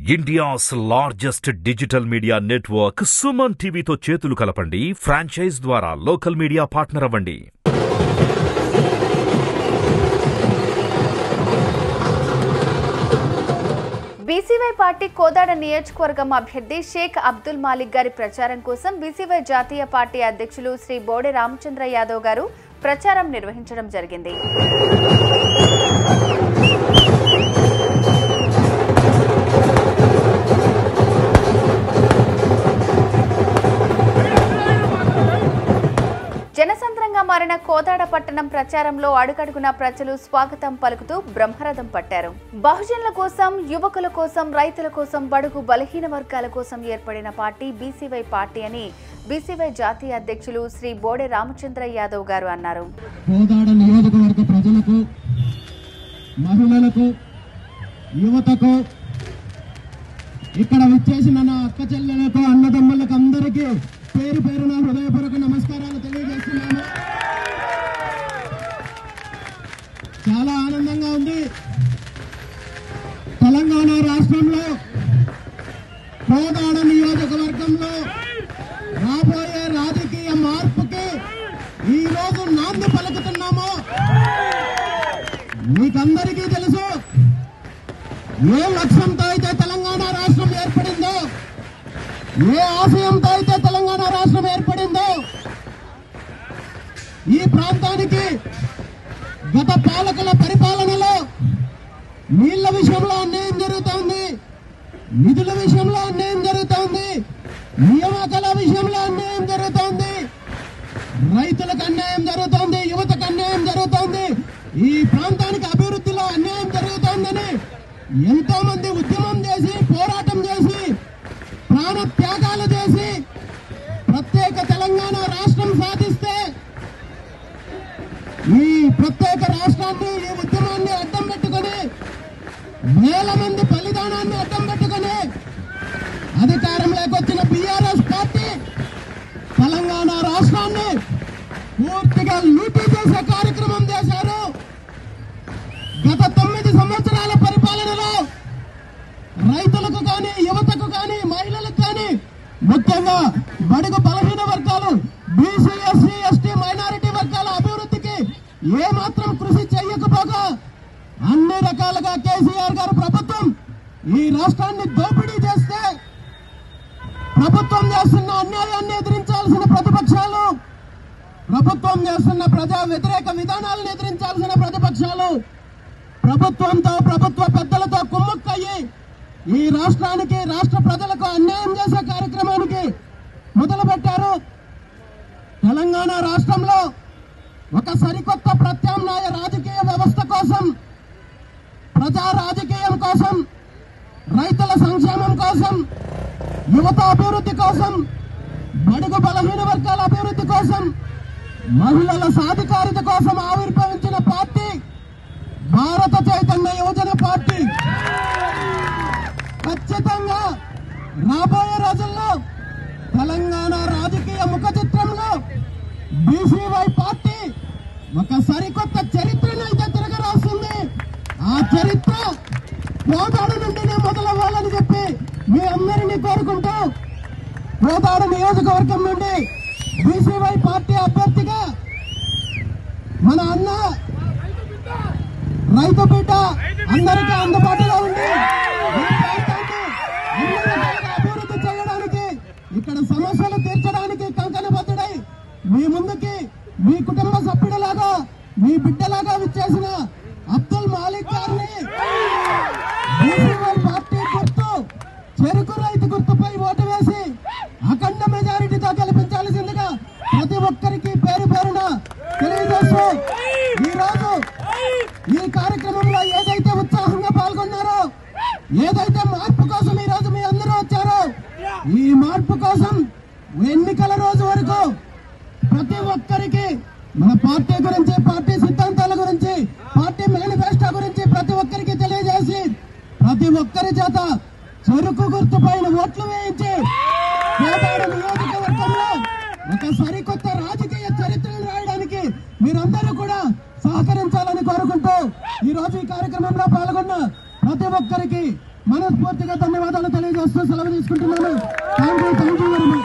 India's largest digital media network Suman టీవీతో చేతులు కలపండి ఫ్రాంచైజ్ ద్వారా లోకల్ మీడియా పార్ట్నర్ అవ్వండి బీసీవై పార్టీ కోదాడ నియోజకవర్గం అభ్యర్థి షేక్ అబ్దుల్ మాలిక్ గారి ప్రచారం కోసం బీసీవై జాతీయ పార్టీ అధ్యక్షులు శ్రీ బోడే రామచంద్ర యాదవ్ గారు ప్రచారం నిర్వహించడం జరిగింది జనసంద్రంగా మారిన కోదాడ పట్టణం ప్రచారంలో అడుగడుగున ప్రజలు స్వాగతం పలుకుతూ బ్రహ్మరథం పట్టారు బహుజనుల కోసం యువకుల కోసం రైతుల కోసం బడుగు బలహీన వర్గాల కోసం ఏర్పడిన పార్టీ బీసీవై పార్టీ అని బీసీవై జాతీయ అధ్యక్షులు శ్రీ బోడే రామచంద్ర యాదవ్ గారు అన్నారు కోదాడ నియోజకవర్గ ప్రజలకు మహిళలకు యువతకు ఇక్కడ విచ్చేసిన నా అక్క చెల్లెలకు అన్నదమ్ములకు అందరికీ పేరు పేరున హృదయపూర్వక నమస్కారాలు తెలియజేస్తున్నాను చాలా ఆనందంగా ఉంది తెలంగాణ రాష్ట్రంలో కోదాడ నియోజకవర్గంలో రాబోయే రాజకీయ మార్పుకి ఈ రోజు నాంది పలుకుతున్నాము మీకందరికీ తెలుసు ఏ లక్ష్యంతో అయితే తెలంగాణ రాష్ట్రం ఏర్పడిందో ఏ ఆశయంతో అయితే తెలంగాణ రాష్ట్రం ఏర్పడిందో ఈ ప్రాంతానికి గత పాలకుల పరిపాలనలో నీళ్ల విషయంలో అన్యాయం జరుగుతోంది నిధుల విషయంలో అన్యాయం జరుగుతోంది నియామకాల విషయంలో అన్యాయం జరుగుతోంది రైతులకు అన్యాయం జరుగుతోంది యువతకు అన్యాయం జరుగుతోంది ఈ ప్రాంతానికి అభివృద్ధిలో అన్యాయం జరుగుతోందని ఎంతో మంది ఉద్యమం చేసి పోరాటం చేసి ప్రాణ త్యాగాలు చేసి ప్రత్యేక తెలంగాణ రాష్ట్రం సాధిస్తే ఈ ప్రత్యేక రాష్ట్రాన్ని ఈ ఉద్యమాన్ని అడ్డం పెట్టుకొని వేల మంది బలిదానాన్ని అడ్డం పెట్టుకొని అధికారంలోకి వచ్చిన బీఆర్ఎస్ పార్టీ తెలంగాణ రాష్ట్రాన్ని పూర్తిగా లూటీ చేసే కార్యక్రమం చేశారు గత తొమ్మిది సంవత్సరాల పరిపాలనలో రైతులకు కానీ యువతకు కానీ మహిళలకు కానీ ముఖ్యంగా బడుగు బలహీన వర్గాలు బీసీ ఎస్సీ ఎస్టీ మైనారిటీ వర్గాల అభివృద్ధికి ఏమాత్రం కృషి చేయకపోగా అన్ని రకాలుగా కేసీఆర్ గారు ప్రభుత్వం ఈ రాష్ట్రాన్ని దోపిడీ చేస్తే ప్రభుత్వం చేస్తున్న అన్యాయాన్ని ఎదిరించాల్సిన ప్రతిపక్షాలు ప్రభుత్వం చేస్తున్న ప్రజా వ్యతిరేక విధానాలను ఎదిరించాల్సిన ప్రతిపక్షాలు ప్రభుత్వంతో ప్రభుత్వ పెద్దలతో కుమ్మక్కయ్యి ఈ రాష్ట్రానికి రాష్ట్ర ప్రజలకు అన్యాయం చేసే కార్యక్రమానికి మొదలుపెట్టారు తెలంగాణ రాష్ట్రంలో ఒక సరికొత్త ప్రత్యామ్నాయ రాజకీయ వ్యవస్థ కోసం ప్రజా రాజకీయం కోసం రైతుల సంక్షేమం కోసం యువత అభివృద్ధి కోసం బడుగు బలహీన వర్గాల అభివృద్ధి కోసం మహిళల సాధికారిత కోసం ఆవిర్భవించిన పార్టీ భారత చైతన్య యువజన పార్టీ ఖచ్చితంగా రాబోయే రోజుల్లో తెలంగాణ రాజకీయ ముఖ చిత్రంలో బీసీవై పార్టీ ఒక సరికొత్త చరిత్రను అయితే తిరగరాస్తుంది ఆ చరిత్ర కోదాడ నుండినే మొదలవ్వాలని చెప్పి మీ అందరినీ కోరుకుంటూ కోదాడ నియోజకవర్గం నుండి బీసీవై పార్టీ అభ్యర్థిగా మన అన్న రైతు బిడ్డ అందరికీ అందుబాటులో ఉండి ఈ ప్రాంతాన్ని అన్ని రకాలుగా అభివృద్ధి చేయడానికి ఇక్కడ సమస్యలు తీర్చడానికి కంకణబద్ధుడై మీ ముందుకి మీ కుటుంబ సభ్యుడిలాగా మీ బిడ్డలాగా విచ్చేసిన అబ్దుల్ మాలిక్ గారిని బీసీవై పార్టీ గుర్తు చెరుకు రైతు గుర్తుపై ఓటు వేసి అఖండ మెజారిటీతో గెలిపించాల్సిందిగా ప్రతి ఒక్కరికి పేరు పేరున తెలియజేస్తూ ఈ రోజు ఈ కార్యక్రమంలో ఏదైతే ఉత్సాహంగా పాల్గొన్నారో ఏదైతే మార్పు కోసం ఈ రోజు మీ అందరూ వచ్చారో ఈ మార్పు కోసం ఎన్నికల రోజు వరకు ప్రతి ఒక్కరికి మన పార్టీ గురించి పార్టీ సిద్ధాంతాల గురించి పార్టీ మేనిఫెస్టో గురించి ప్రతి ఒక్కరికి తెలియజేసి ప్రతి ఒక్కరి చేత చెరుకు గుర్తు పైన ఓట్లు వేయించి కోదాడ నియోజకవర్గంలో ఒక సరికొత్త రాజకీయ చరిత్రను రాయడానికి మీరందరూ కూడా సహకరించాలని కోరుకుంటూ ఈ రోజు ఈ కార్యక్రమంలో పాల్గొన్న ప్రతి ఒక్కరికి మనస్ఫూర్తిగా ధన్యవాదాలు తెలియజేస్తూ సెలవు తీసుకుంటున్నాను thank you thank you very much